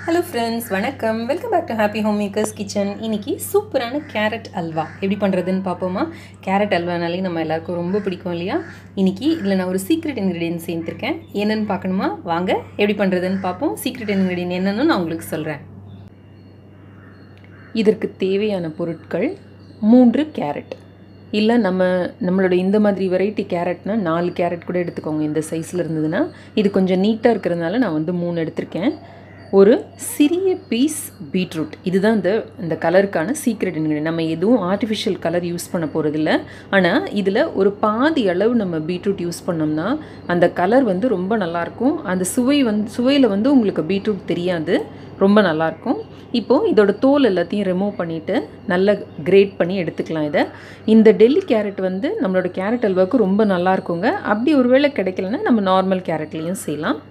hello friends வணக்கம் welcome back to happy home makers kitchen இன்னைக்கு சூப்பரான கேரட் அல்வா எப்படி பண்ணுறதுன்னு பார்ப்போமா கேரட் அல்வானாலே நம்ம எல்லாருக்கும் ரொம்ப பிடிக்கும் இல்லையா இன்னைக்கு இதில் நான் ஒரு சீக்ரெட் இன்க்ரீடியன்ட் சேர்த்துருக்கேன் என்னென்னு பார்க்கணுமா வாங்க எப்படி பண்ணுறதுன்னு பார்ப்போம் சீக்ரெட் இன்க்ரீடியன்ட் என்னன்னு நான் உங்களுக்கு சொல்கிறேன் இதற்கு தேவையான பொருட்கள் மூன்று கேரட் இல்லை நம்ம நம்மளோட இந்த மாதிரி வெரைட்டி கேரட்னா நாலு கேரட் கூட எடுத்துக்கோங்க இந்த சைஸில் இருந்ததுன்னா இது கொஞ்சம் நீட்டாக இருக்கிறதுனால நான் வந்து மூணு எடுத்திருக்கேன் ஒரு சிறிய பீஸ் பீட்ரூட் இதுதான் இந்த இந்த கலருக்கான சீக்ரெட் இன்க்ரீடியன்ட் நம்ம எதுவும் ஆர்டிஃபிஷியல் கலர் யூஸ் பண்ண போகிறதில்ல ஆனால் இதில் ஒரு பாதி அளவு நம்ம பீட்ரூட் யூஸ் பண்ணோம்னா அந்த கலர் வந்து ரொம்ப நல்லாயிருக்கும் அந்த சுவை வந்து சுவையில் வந்து உங்களுக்கு பீட்ரூட் தெரியாது ரொம்ப நல்லாயிருக்கும் இப்போது இதோட தோல் எல்லாத்தையும் ரிமூவ் பண்ணிவிட்டு நல்லா கிரேட் பண்ணி எடுத்துக்கலாம் இதை இந்த டெல்லி கேரட் வந்து நம்மளோட கேரட் அல்வாவுக்கு ரொம்ப நல்லா இருக்குங்க அப்படி ஒருவேளை கிடைக்கலன்னா நம்ம நார்மல் கேரட்லேயும் செய்யலாம்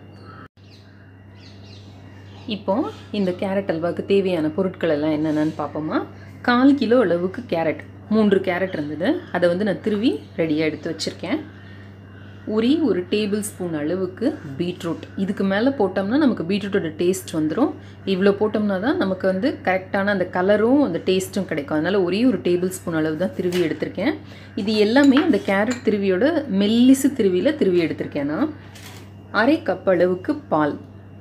இப்போ இந்த கேரட் அல்வாவுக்கு தேவையான பொருட்கள் எல்லாம் என்னென்னு பார்ப்போமா கால் கிலோ அளவுக்கு கேரட் மூன்று கேரட் இருந்தது அதை வந்து நான் திருவி ரெடியாக எடுத்து வச்சுருக்கேன் ஒரே ஒரு டேபிள் ஸ்பூன் அளவுக்கு பீட்ரூட் இதுக்கு மேலே போட்டோம்னா நமக்கு பீட்ரூட்டோட டேஸ்ட் வந்துடும் இவ்வளோ போட்டோம்னா தான் நமக்கு வந்து கரெக்டான அந்த கலரும் அந்த டேஸ்ட்டும் கிடைக்கும் அதனால் ஒரே ஒரு டேபிள் ஸ்பூன் அளவு தான் திருவி எடுத்திருக்கேன் இது எல்லாமே அந்த கேரட் திருவியோட மெல்லிசு திருவியில் திருவி எடுத்திருக்கேன் நான் அரை கப் அளவுக்கு பால்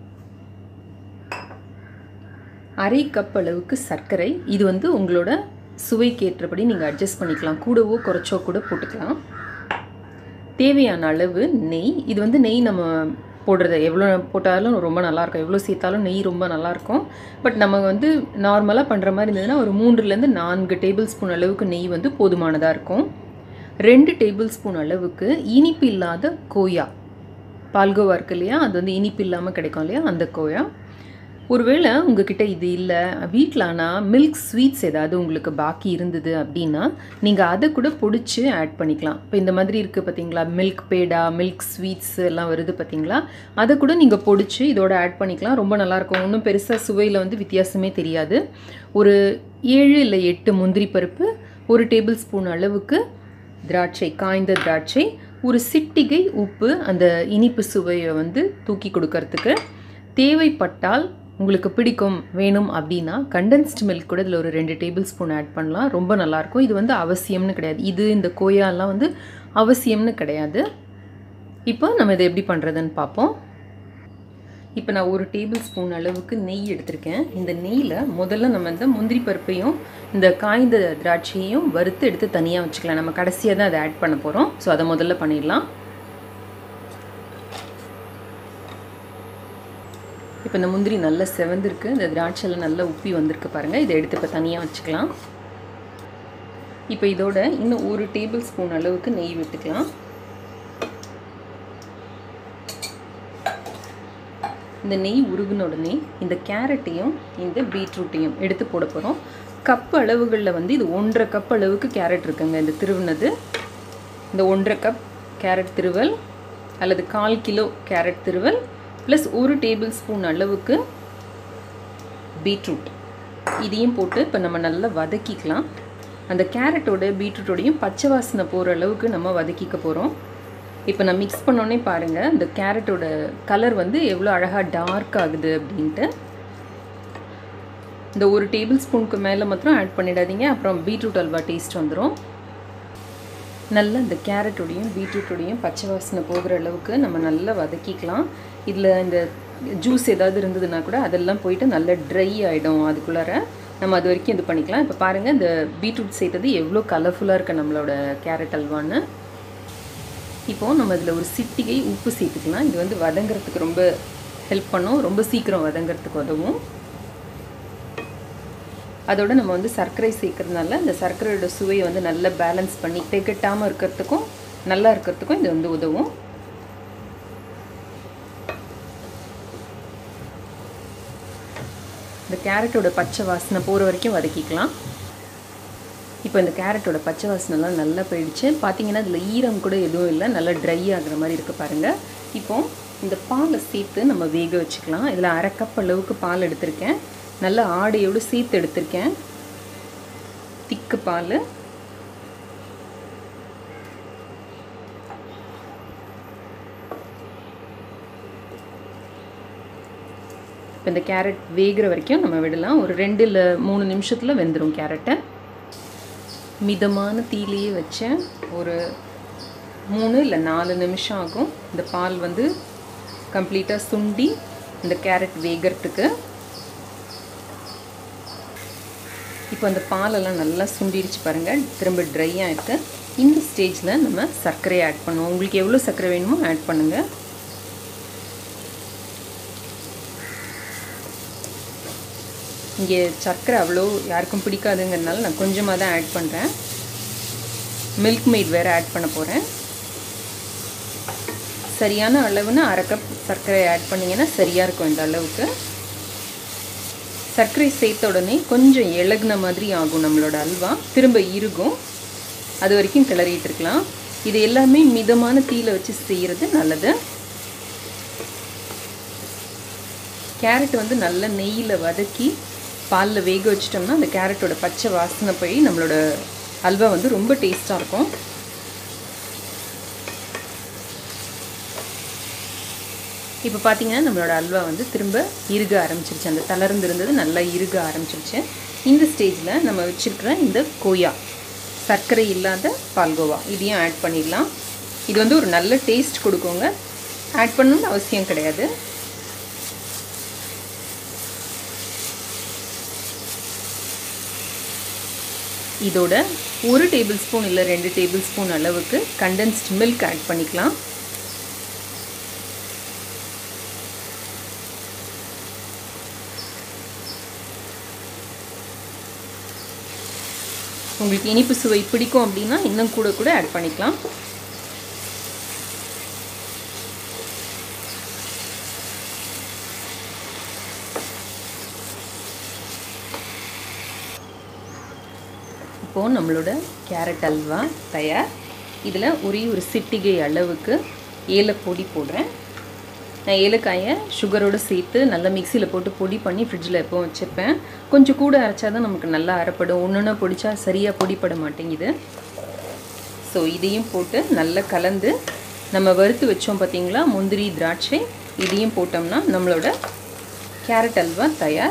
அரை கப் அளவுக்கு சர்க்கரை இது வந்து உங்களோட சுவைக்கேற்றபடி நீங்கள் அட்ஜஸ்ட் பண்ணிக்கலாம் கூடவோ குறைச்சோ கூட போட்டுக்கலாம் தேவையான அளவு நெய் இது வந்து நெய் நம்ம போடுறது எவ்வளோ போட்டாலும் ரொம்ப நல்லாயிருக்கும் எவ்வளோ சேர்த்தாலும் நெய் ரொம்ப நல்லாயிருக்கும் பட் நம்ம வந்து நார்மலாக பண்ணுற மாதிரி இருந்ததுன்னா ஒரு மூன்றுலேருந்து நான்கு டேபிள் ஸ்பூன் அளவுக்கு நெய் வந்து போதுமானதாக இருக்கும் ரெண்டு டேபிள் ஸ்பூன் அளவுக்கு இனிப்பு இல்லாத கோயா பால்கோவா இருக்கு இல்லையா அது வந்து இனிப்பு இல்லாமல் கிடைக்கும் இல்லையா அந்த கோயா ஒருவேளை உங்ககிட்ட இது இல்லை வீட்டில் ஆனால் மில்க் ஸ்வீட்ஸ் ஏதாவது உங்களுக்கு பாக்கி இருந்தது அப்படின்னா நீங்கள் அதை கூட பொடிச்சு ஆட் பண்ணிக்கலாம் இப்போ இந்த மாதிரி இருக்குது பார்த்தீங்களா மில்க் பேடா மில்க் ஸ்வீட்ஸ் எல்லாம் வருது பார்த்தீங்களா அதை கூட நீங்கள் பொடிச்சு இதோட ஆட் பண்ணிக்கலாம் ரொம்ப நல்லாயிருக்கும் ஒன்றும் பெருசாக சுவையில் வந்து வித்தியாசமே தெரியாது ஒரு ஏழு இல்லை எட்டு முந்திரி பருப்பு ஒரு டேபிள் ஸ்பூன் அளவுக்கு திராட்சை காய்ந்த திராட்சை ஒரு சிட்டிகை உப்பு அந்த இனிப்பு சுவையை வந்து தூக்கி கொடுக்கறதுக்கு தேவைப்பட்டால் உங்களுக்கு பிடிக்கும் வேணும் அப்படின்னா கண்டென்ஸ்ட் மில்க் கூட இதில் ஒரு ரெண்டு டேபிள் ஸ்பூன் ஆட் பண்ணலாம் ரொம்ப நல்லாயிருக்கும் இது வந்து அவசியம்னு கிடையாது இது இந்த கோயாலாம் வந்து அவசியம்னு கிடையாது இப்போ நம்ம இதை எப்படி பண்ணுறதுன்னு பார்ப்போம் இப்போ நான் ஒரு டேபிள் ஸ்பூன் அளவுக்கு நெய் எடுத்திருக்கேன் இந்த நெய்யில் முதல்ல நம்ம இந்த முந்திரி பருப்பையும் இந்த காய்ந்த திராட்சையும் வறுத்து எடுத்து தனியாக வச்சுக்கலாம் நம்ம கடைசியாக தான் அதை ஆட் பண்ண போகிறோம் ஸோ அதை முதல்ல பண்ணிடலாம் இப்போ இந்த முந்திரி நல்லா செவந்திருக்கு இந்த திராட்சையில் நல்லா உப்பி வந்திருக்கு பாருங்கள் இதை எடுத்து இப்போ தனியாக வச்சுக்கலாம் இப்போ இதோட இன்னும் ஒரு டேபிள் ஸ்பூன் அளவுக்கு நெய் விட்டுக்கலாம் இந்த நெய் உருகுன உடனே இந்த கேரட்டையும் இந்த பீட்ரூட்டையும் எடுத்து போட போகிறோம் கப் அளவுகளில் வந்து இது ஒன்றரை கப் அளவுக்கு கேரட் இருக்குங்க இந்த திருவுனது இந்த ஒன்றரை கப் கேரட் திருவல் அல்லது கால் கிலோ கேரட் திருவல் ப்ளஸ் ஒரு டேபிள் ஸ்பூன் அளவுக்கு பீட்ரூட் இதையும் போட்டு இப்போ நம்ம நல்லா வதக்கிக்கலாம் அந்த கேரட்டோட பீட்ரூட்டோடையும் பச்சை வாசனை போகிற அளவுக்கு நம்ம வதக்கிக்க போகிறோம் இப்போ நான் மிக்ஸ் பண்ணோன்னே பாருங்கள் இந்த கேரட்டோட கலர் வந்து எவ்வளோ அழகாக டார்க் ஆகுது அப்படின்ட்டு இந்த ஒரு டேபிள் ஸ்பூனுக்கு மேலே மாத்திரம் ஆட் பண்ணிடாதீங்க அப்புறம் பீட்ரூட் அல்வா டேஸ்ட் வந்துடும் நல்லா இந்த கேரட்டோடையும் பீட்ரூட்டோடையும் பச்சை வாசனை போகிற அளவுக்கு நம்ம நல்லா வதக்கிக்கலாம் இதில் இந்த ஜூஸ் ஏதாவது இருந்ததுன்னா கூட அதெல்லாம் போயிட்டு நல்லா ட்ரை ஆகிடும் அதுக்குள்ளார நம்ம அது வரைக்கும் இது பண்ணிக்கலாம் இப்போ பாருங்கள் இந்த பீட்ரூட் சேர்த்தது எவ்வளோ கலர்ஃபுல்லாக இருக்குது நம்மளோட கேரட் அல்வான்னு இப்போது நம்ம இதில் ஒரு சிட்டிகை உப்பு சேர்த்துக்கலாம் இது வந்து வதங்கிறதுக்கு ரொம்ப ஹெல்ப் பண்ணும் ரொம்ப சீக்கிரம் வதங்கிறதுக்கு உதவும் அதோட நம்ம வந்து சர்க்கரை சேர்க்கறதுனால இந்த சர்க்கரையோட சுவையை வந்து நல்லா பேலன்ஸ் பண்ணி திகட்டாமல் இருக்கிறதுக்கும் நல்லா இருக்கிறதுக்கும் இது வந்து உதவும் இந்த கேரட்டோட பச்சை வாசனை போகிற வரைக்கும் வதக்கிக்கலாம் இப்போ இந்த கேரட்டோட பச்சை வாசனைலாம் நல்லா போயிடுச்சு பார்த்தீங்கன்னா இதில் ஈரம் கூட எதுவும் இல்லை நல்லா ட்ரை ஆகுற மாதிரி இருக்குது பாருங்கள் இப்போ இந்த பாலை சேர்த்து நம்ம வேக வச்சுக்கலாம் இதில் அரை கப் அளவுக்கு பால் எடுத்திருக்கேன் நல்ல ஆடையோடு சேர்த்து எடுத்திருக்கேன் திக்கு பால் இப்போ இந்த கேரட் வேகிற வரைக்கும் நம்ம விடலாம் ஒரு ரெண்டு இல்லை மூணு நிமிஷத்தில் வெந்துடும் கேரட்டை மிதமான தீலையே வச்சேன் ஒரு மூணு இல்லை நாலு நிமிஷம் ஆகும் இந்த பால் வந்து கம்ப்ளீட்டாக சுண்டி இந்த கேரட் வேகிறதுக்கு இப்போ அந்த பாலெல்லாம் நல்லா சுண்டிடுச்சு பாருங்கள் திரும்ப ட்ரையாக இருக்குது இந்த ஸ்டேஜில் நம்ம சர்க்கரையை ஆட் பண்ணுவோம் உங்களுக்கு எவ்வளோ சர்க்கரை வேணுமோ ஆட் பண்ணுங்கள் இங்கே சர்க்கரை அவ்வளோ யாருக்கும் பிடிக்காதுங்கிறதுனால நான் கொஞ்சமாக தான் ஆட் பண்ணுறேன் மில்க் மெய்ட் வேறு ஆட் பண்ண போகிறேன் சரியான அளவுன்னு அரை கப் சர்க்கரை ஆட் பண்ணிங்கன்னா சரியாக இருக்கும் இந்த அளவுக்கு சர்க்கரை சேர்த்த உடனே கொஞ்சம் இலகுன மாதிரி ஆகும் நம்மளோட அல்வா திரும்ப இறுகும் அது வரைக்கும் கிளறிட்டு இருக்கலாம் இது எல்லாமே மிதமான தீயில வச்சு செய்கிறது நல்லது கேரட் வந்து நல்ல நெய்யில் வதக்கி பாலில் வேக வச்சிட்டோம்னா அந்த கேரட்டோட பச்சை வாசனை போய் நம்மளோட அல்வா வந்து ரொம்ப டேஸ்ட்டாக இருக்கும் இப்போ பார்த்தீங்கன்னா நம்மளோட அல்வா வந்து திரும்ப இறுக ஆரம்பிச்சிருச்சு அந்த தளர்ந்து இருந்தது நல்லா இறுக ஆரம்பிச்சிருச்சு இந்த ஸ்டேஜில் நம்ம வச்சுருக்கிற இந்த கோயா சர்க்கரை இல்லாத பால்கோவா இதையும் ஆட் பண்ணிடலாம் இது வந்து ஒரு நல்ல டேஸ்ட் கொடுக்குங்க ஆட் பண்ணணும்னு அவசியம் கிடையாது இதோட ஒரு டேபிள் ஸ்பூன் இல்லை ரெண்டு டேபிள் ஸ்பூன் அளவுக்கு கண்டென்ஸ்ட் மில்க் ஆட் பண்ணிக்கலாம் உங்களுக்கு இனிப்பு சுவை பிடிக்கும் அப்படின்னா இன்னும் கூட கூட ஆட் பண்ணிக்கலாம் இப்போது நம்மளோட கேரட் அல்வா தயார் இதில் ஒரே ஒரு சிட்டிகை அளவுக்கு ஏலப்பொடி போடுறேன் நான் ஏலக்காயை சுகரோடு சேர்த்து நல்லா மிக்சியில் போட்டு பொடி பண்ணி ஃப்ரிட்ஜில் எப்போ வச்சுருப்பேன் கொஞ்சம் கூட அரைச்சா தான் நமக்கு நல்லா அரைப்படும் ஒன்று ஒன்று பொடிச்சா சரியாக பொடிப்பட மாட்டேங்குது ஸோ இதையும் போட்டு நல்லா கலந்து நம்ம வறுத்து வச்சோம் பார்த்தீங்களா முந்திரி திராட்சை இதையும் போட்டோம்னா நம்மளோட கேரட் அல்வா தயார்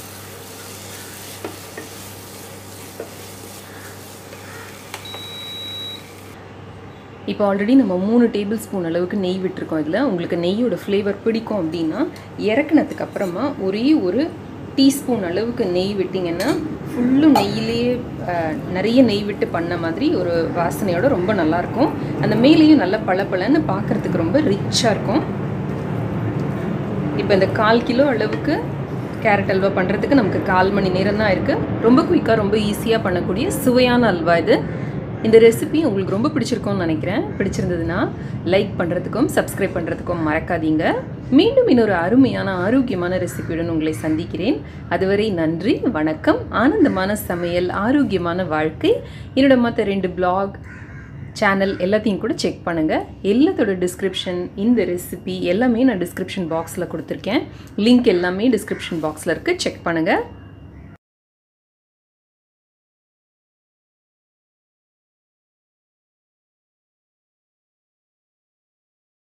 இப்போ ஆல்ரெடி நம்ம மூணு டேபிள் ஸ்பூன் அளவுக்கு நெய் விட்டுருக்கோம் இதில் உங்களுக்கு நெய்யோட ஃப்ளேவர் பிடிக்கும் அப்படின்னா இறக்குனதுக்கு அப்புறமா ஒரே ஒரு டீஸ்பூன் அளவுக்கு நெய் விட்டிங்கன்னா ஃபுல்லும் நெய்யிலேயே நிறைய நெய் விட்டு பண்ண மாதிரி ஒரு வாசனையோட ரொம்ப நல்லாயிருக்கும் அந்த மேலேயும் நல்லா பளபளன்னு பார்க்குறதுக்கு ரொம்ப ரிச்சாக இருக்கும் இப்போ இந்த கால் கிலோ அளவுக்கு கேரட் அல்வா பண்ணுறதுக்கு நமக்கு கால் மணி நேரம் தான் இருக்குது ரொம்ப குயிக்காக ரொம்ப ஈஸியாக பண்ணக்கூடிய சுவையான அல்வா இது இந்த ரெசிபி உங்களுக்கு ரொம்ப பிடிச்சிருக்கும்னு நினைக்கிறேன் பிடிச்சிருந்ததுன்னா லைக் பண்ணுறதுக்கும் சப்ஸ்கிரைப் பண்ணுறதுக்கும் மறக்காதீங்க மீண்டும் இன்னொரு அருமையான ஆரோக்கியமான ரெசிபியுடன் உங்களை சந்திக்கிறேன் அதுவரை நன்றி வணக்கம் ஆனந்தமான சமையல் ஆரோக்கியமான வாழ்க்கை என்னோட மற்ற ரெண்டு பிளாக் சேனல் எல்லாத்தையும் கூட செக் பண்ணுங்கள் எல்லாத்தோட டிஸ்கிரிப்ஷன் இந்த ரெசிபி எல்லாமே நான் டிஸ்கிரிப்ஷன் பாக்ஸில் கொடுத்துருக்கேன் லிங்க் எல்லாமே டிஸ்கிரிப்ஷன் பாக்ஸில் இருக்குது செக் பண்ணுங்கள்